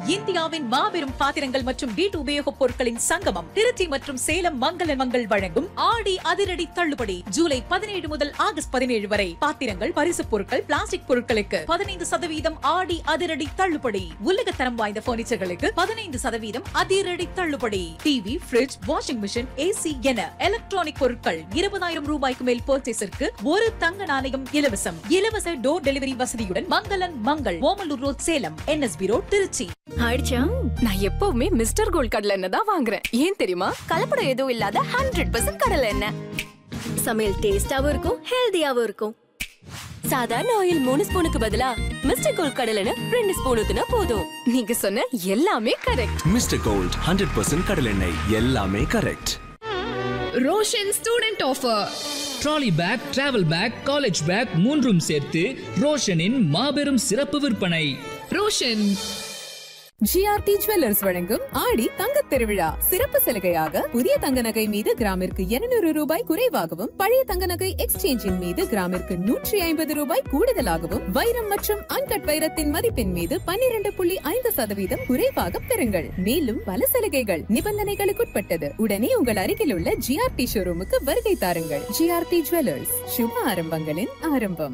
இந்தியாவின் மாபெரும் பாத்திரங்கள் மற்றும் வீட்டு உபயோகப் பொருட்களின் சங்கமம் திருச்சி மற்றும் சேலம் மங்கள மங்கள் வழங்கும் ஆடி அதிரடி தள்ளுபடி ஜூலை பதினேழு முதல் ஆகஸ்ட் பதினேழு வரை பாத்திரங்கள் பரிசுப் பொருட்கள் பிளாஸ்டிக் பொருட்களுக்கு பதினைந்து சதவீதம் ஆடி அதிரடி தள்ளுபடி உலகத்தரம் வாய்ந்த பர்னிச்சர்களுக்கு பதினைந்து சதவீதம் அதிரடி தள்ளுபடி TV fridge washing machine AC என எலக்ட்ரானிக் பொருட்கள் இருபதாயிரம் ரூபாய்க்கு மேல் பர்ச்சேஸிற்கு ஒரு தங்க நாணயம் இலவசம் இலவச டோர் டெலிவரி வசதியுடன் Mangalan Mangal Omalur road Salem NSP road Trichy ஆயிடுச்சா நான் எப்பவுமே மிஸ்டர் கோல்ட் கடலை எண்ணெய் தான் வாங்குறேன் ஏன் தெரியுமா கலப்படம் எதுவும் இல்லாத ஹண்ட்ரட் பர்சன்ட் கடலை எண்ணெய் சமையல் டேஸ்டாவும் இருக்கும் ஹெல்தியாவும் இருக்கும் சாதாரண ஆயில் மூணு ஸ்பூனுக்கு பதிலா மிஸ்டர் கோல்ட் கடலை எண்ணெய் ரெண்டு ஸ்பூன் ஊத்துனா போதும் நீங்க சொன்ன எல்லாமே correct mister gold hundred percent கடலெண்ணெய் எல்லாமே correct Roshan student offer trolley bag travel bag college bag மூன்றும் சேர்த்து ரோஷனின் மாபெரும் சிறப்பு விற்பனை ரோஷன் ஜிஆர்டி ஜுவல்லர்ஸ் வழங்கும் ஆடி தங்கத் திருவிழா சிறப்பு சலுகையாக புதிய தங்க நகை மீது கிராமிற்கு 200 ரூபாய் குறைவாகவும் பழைய தங்க நகை எக்ஸ்சேஞ்சின் மீது கிராமிற்கு நூற்றி ஐம்பது ரூபாய் கூடுதலாகவும் வைரம் மற்றும் அன்கட் வைரத்தின் மதிப்பின் மீது 12.5% புள்ளி ஐந்து சதவீதம் குறைவாக பெறுங்கள் மேலும் பல சலுகைகள் நிபந்தனைகளுக்குட்பட்டது உடனே உங்கள் அருகில் உள்ள ஜிஆர்டி ஷோரூமுக்கு வருகை தாருங்கள் ஜிஆர்டி ஜுவல்லர்ஸ் சுப ஆரம்பங்களின் ஆரம்பம்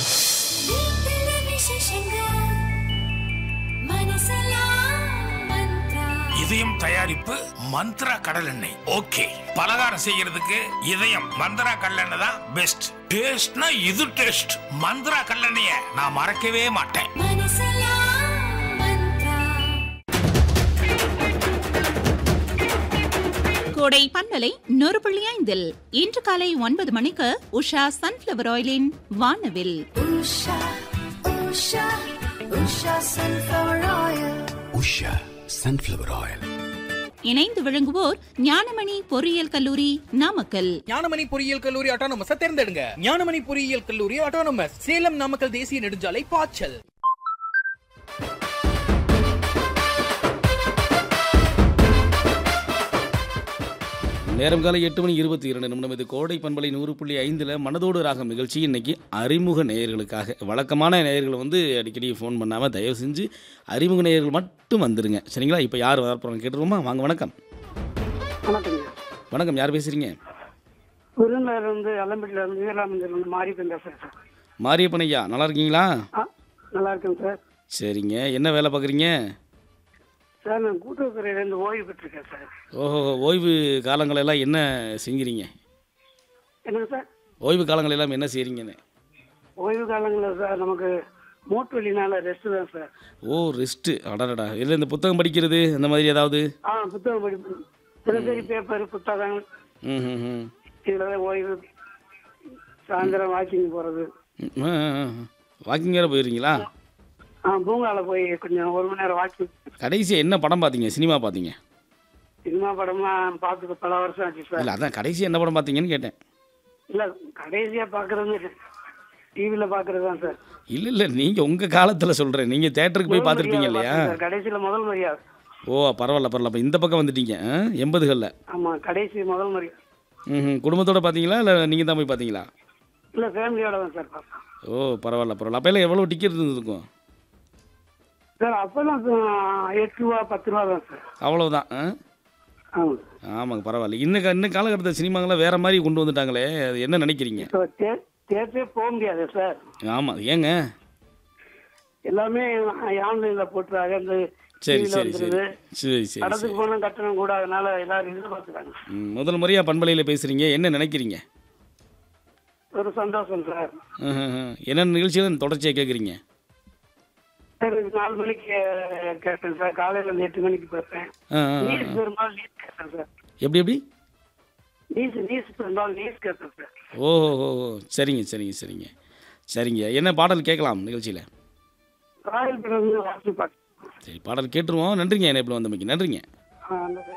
இதயம் தயாரிப்பு மந்த்ரா கடல் எண்ணெய் ஓகே பலகாரம் செய்யறதுக்கு இதயம் மந்த்ரா கடலெண்ணெய் தான் பெஸ்ட் டேஸ்ட்னா இது டேஸ்ட் மந்த்ரா கடலெண்ணெய நான் மறக்கவே மாட்டேன் கோடை பண்பலை நூறு புள்ளி ஐந்தில் இன்று காலை ஒன்பது மணிக்கு உஷா சன்ஃபிளவர் ஆயிலின் வானவில் உஷா சன்ஃபிளவர் ஆயில் இணைந்து விளங்குவோர் ஞானமணி பொறியியல் கல்லூரி நாமக்கல் ஞானமணி பொறியியல் கல்லூரி ஆட்டோனமஸ் தேர்ந்தெடுங்க ஞானமணி பொறியியல் கல்லூரி ஆட்டோனமஸ் சேலம் நாமக்கல் தேசிய நெடுஞ்சாலை பாய்ச்சல் நேரம் காலை எட்டு மணி இருபத்தி இரண்டு நிமிடம் இது கோடை பண்பலை நூறு புள்ளி ஐந்தில் மனதோடு ராகம் நிகழ்ச்சி இன்னைக்கு அறிமுக நேயர்களுக்காக வழக்கமான நேயர்களை வந்து அடிக்கடி ஃபோன் பண்ணாமல் தயவு செஞ்சு அறிமுக நேயர்கள் மட்டும் வந்துருங்க சரிங்களா இப்போ யார் வரப்போகிறாங்க கேட்டுருவோமா வாங்க வணக்கம் வணக்கங்க வணக்கம் யார் பேசுகிறீங்க விருந்தினர் இருந்து அலம்பட்டில இருந்து வீரராமந்திரம் இருந்து மாறி பேசுறேன் சார் மாரியப்பன் ஐயா நல்லா இருக்கீங்களா ஆ நல்லா இருக்கேன் சார் சரிங்க என்ன வேலை பார்க்குறீங்க சார் நான் கூட்டுறவுத்துறையிலேருந்து ஓய்வு பெற்றிருக்கேன் சார் ஓஹோ ஓய்வு காலங்களெல்லாம் என்ன செஞ்சுறீங்க என்னங்க சார் ஓய்வு காலங்களெல்லாம் என்ன செய்கிறீங்கன்னு ஓய்வு காலங்களில் சார் நமக்கு மூட்டு வலினால ரெஸ்ட் தான் சார் ஓ ரெஸ்ட்டு அடடடா இல்லை இந்த புத்தகம் படிக்கிறது அந்த மாதிரி ஏதாவது ஆ புத்தகம் படிப்பு தினசரி பேப்பர் புத்தகம் ம் ம் ம் இதில் தான் ஓய்வு சாயந்தரம் வாக்கிங் போகிறது வாக்கிங் வேறு போயிருக்கீங்களா ஆ பூங்காவில் போய் கொஞ்சம் ஒரு மணி நேரம் வாக்கிங் கடைசியாக என்ன படம் பார்த்தீங்க சினிமா பார்த்தீங்க சினிமா படம்லாம் பார்த்து பல வருஷம் ஆச்சு சார் இல்லை அதான் கடைசியாக என்ன படம் பார்த்தீங்கன்னு கேட்டேன் இல்லை கடைசியாக பார்க்குறது டிவியில் பார்க்குறது தான் சார் இல்லை இல்லை நீங்கள் உங்கள் காலத்தில் சொல்கிறேன் நீங்கள் தேட்டருக்கு போய் பார்த்துருப்பீங்க இல்லையா கடைசியில் முதல் மரியாதை ஓ பரவாயில்ல பரவாயில்ல அப்போ இந்த பக்கம் வந்துட்டீங்க ஆ? எண்பதுகளில் ஆமா கடைசி முதல் மரியாதை ம் குடும்பத்தோட பார்த்தீங்களா இல்லை நீங்கள் தான் போய் பார்த்தீங்களா இல்ல ஃபேமிலியோட தான் சார் பார்த்தோம் ஓ பரவாயில்ல பரவாயில்ல அப்போ எல்லாம் எவ்வளோ டிக்கெட் இருந்திருக்கும் சார் அப்பெல்லாம் ஆ, எட்டு ரூபா பத்து ரூபா தான் சார் அவ்வளோதான் ஆ ஆமா ஆமாங்க பரவாயில்ல இன்னும் இன்னும் காலகட்டத்தில் சினிமாங்களாம் வேறு மாதிரி கொண்டு வந்துட்டாங்களே அது என்ன நினைக்கிறீங்க இப்போ தே தேட்டரே போக முடியாது சார் ஆமாம் ஏங்க எல்லாமே ஆன்லைன்ல போட்டுறாங்க இந்த சரி TV ல சரி சரி வந்துருது. சரி சரி படத்துக்கு சரி போனா கட்டணம் கூட அதனால எல்லாரும் எதிர்பார்க்குறாங்க ம், முதல் முறையாக பண்பலையில் பேசுகிறீங்க என்ன நினைக்கிறீங்க ஒரு சந்தோஷம் சார் ம்ஹும். என்ன நிகழ்ச்சியில் தொடர்ச்சியாக கேட்குறீங்க சார் இது நாலு மணிக்கு அஹ், கேட்டேன் சார் காலையில இருந்து எட்டு மணிக்கு பேசுறேன் ஆ, ஆ, ஆ. நியூஸ் பெரும்பாலும் நியூஸ் கேட்டேன் சார் எப்படி எப்படி நியூஸ் நியூஸ் பெரும்பாலும் நியூஸ் கேட்டேன் சார் ஓ ஓ ஓ சரிங்க சரிங்க சரிங்க சரிங்க என்ன பாடல் கேட்கலாம் நிகழ்ச்சியில் ராயல் பிறந்து வாசி பாட்டு சரி பாடல் கேட்டுருவோம் நன்றிங்க என்ன இப்படி வந்தமைக்கு நன்றிங்க ஆ, அந்த